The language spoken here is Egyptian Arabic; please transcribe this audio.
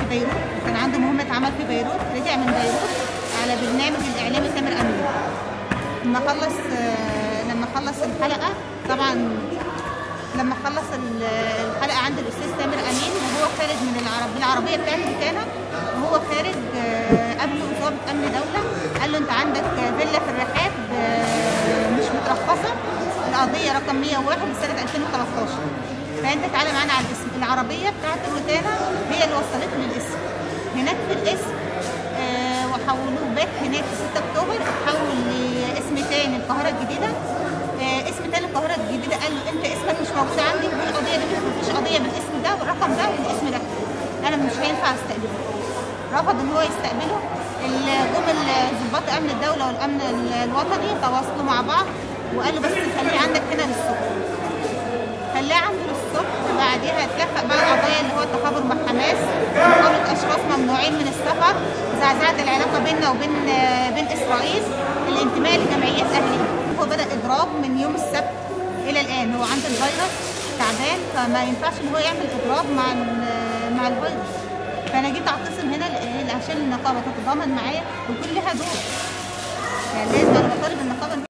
بيروت كان عنده مهمه عمل في بيروت رجع من بيروت على برنامج الاعلامي تامر امين لما خلص آه، لما خلص الحلقه طبعا لما خلص ال- الحلقه عند الاستاذ تامر امين وهو خارج من العرب بالعربيه بتاعته كان وهو خارج آه، قابله ضابط امن دوله قال له انت عندك فيلا في الرحاب آه، مش مترخصه القضيه رقم 101 لسنه 2013 فانت تعالى معانا على الاسم العربيه بتاعت الروتانا هي اللي وصلته للاسم هناك في الاسم آه، وحولوه بات هناك في 6 اكتوبر اتحول لاسم تاني القاهره الجديده آه، اسم تاني القاهره الجديده قال له انت اسمك مش موجود عندي والقضيه دي مفيش قضيه بالاسم ده والرقم ده والاسم ده انا مش هينفع استقبله رفض ان هو يستقبله ال- جم ال- ضباط امن الدوله والامن ال- الوطني تواصلوا مع بعض وقالوا بس خليه عندك هنا للصبح خلاه عنده للصبح بعديها اتلفق بقى القضايا اللي هو التخابر مع حماس مقابله اشخاص ممنوعين من السفر زعزعه العلاقه بيننا وبين آه، بين اسرائيل الانتماء لجمعيات اهليه هو بدا اضراب من يوم السبت الى الان هو عنده الفيروس تعبان فما ينفعش ان هو يعمل اضراب مع ال- مع الفيروس فانا جيت اعتصم هنا ل- عشان النقابه تتضامن معايا ويكون لها دور يعني لازم انا بطالب النقابه